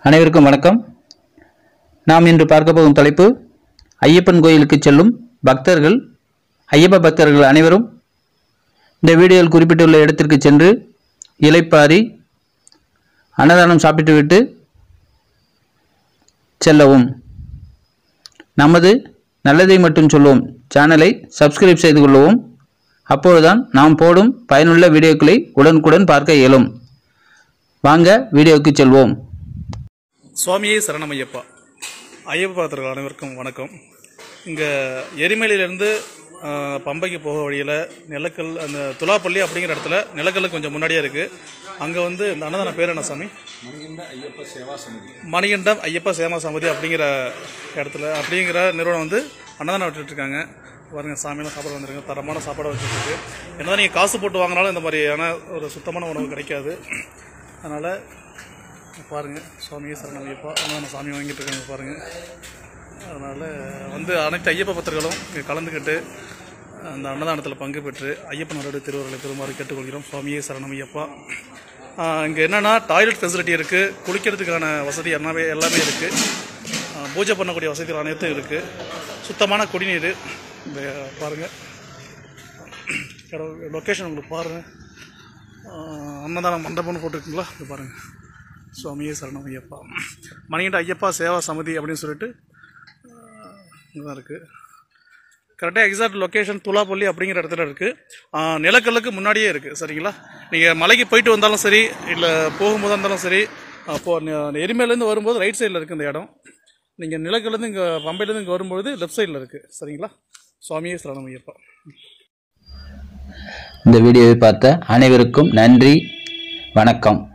அனைவருக்கும் வணக்கம் நாம் இன்று பார்க்க போகும் தலைப்பு ஐயப்பன் கோயிலுக்கு செல்லும் பக்தர்கள் ஐயப்ப பக்தர்கள் அனைவரும் இந்த வீடியோவில் குறிப்பிட்டுள்ள இடத்திற்கு சென்று இலைப்பாரி அன்னதானம் சாப்பிட்டுவிட்டு செல்லவும் நமது நல்லதை மட்டும் சொல்வோம் சேனலை சப்ஸ்கிரைப் செய்து கொள்ளவும் அப்பொழுதுதான் நாம் போடும் பயனுள்ள வீடியோக்களை உடனுக்குடன் பார்க்க இயலும் வாங்க வீடியோவுக்கு செல்வோம் சுவாமியே சரணம் ஐயப்பா ஐயப்ப பக்தர்கள் அனைவருக்கும் வணக்கம் இங்கே எரிமலையிலேருந்து பம்பைக்கு போக வழியில் நிலக்கல் அந்த துலாப்பள்ளி அப்படிங்கிற இடத்துல நிலக்கல் கொஞ்சம் முன்னாடியே இருக்குது அங்கே வந்து இந்த அன்னதான பேர் என்ன சாமி மணிகண்டம் ஐயப்பா சேமா சமிதி அப்படிங்கிற இடத்துல அப்படிங்கிற நிறுவனம் வந்து அன்னதானம் விட்டுட்ருக்காங்க பாருங்க சாமியெல்லாம் சாப்பாடு வந்துருங்க தரமான சாப்பாடு வச்சுருக்கு என்னதான் நீங்கள் காசு போட்டு வாங்கினாலும் இந்த மாதிரியான ஒரு சுத்தமான உணவு கிடைக்காது அதனால் பாருங்க சுவாமியே சரணம் ஐயப்பா அன்னதான சாமி வாங்கிட்டு இருக்காங்க பாருங்க அதனால் வந்து அனைத்து ஐயப்ப பக்தர்களும் இங்கே கலந்துக்கிட்டு அந்த அன்னதானத்தில் பங்கு பெற்று ஐயப்பனோட திருவருளை பெறுமாறு கேட்டுக்கொள்கிறோம் சுவாமியே சரணம் ஐயப்பா இங்கே என்னென்னா டாய்லெட் ஃபெசிலிட்டி இருக்குது குளிக்கிறதுக்கான வசதி எல்லாமே எல்லாமே இருக்குது பூஜை பண்ணக்கூடிய வசதிகள் அனைத்தும் இருக்குது சுத்தமான குடிநீர் இந்த பாருங்கள் லொக்கேஷன் உங்களுக்கு பாருங்கள் அன்னதான மண்டபம்னு போட்டிருக்குங்களா இது பாருங்கள் சுவாமியே சரணம் ஐயப்பா மணிகண்ட ஐயப்பா சேவா சமிதி அப்படின்னு சொல்லிட்டு இங்கே தான் இருக்குது கரெக்டாக எக்ஸாக்ட் லொக்கேஷன் துலாப்பள்ளி அப்படிங்கிற இடத்துல இருக்குது நிலக்கல்லுக்கு முன்னாடியே இருக்குது சரிங்களா நீங்கள் மலைக்கு போயிட்டு வந்தாலும் சரி இல்லை போகும்போது இருந்தாலும் சரி அப்போ எரிமேலேருந்து வரும்போது ரைட் சைடில் இருக்குது இந்த இடம் நீங்கள் நிலக்கல்லேருந்து இங்கே பம்பையிலேருந்து இங்கே வரும்பொழுது லெஃப்ட் சைடில் இருக்குது சரிங்களா சுவாமியே சரணம் ஐயப்பா இந்த வீடியோவை பார்த்த அனைவருக்கும் நன்றி வணக்கம்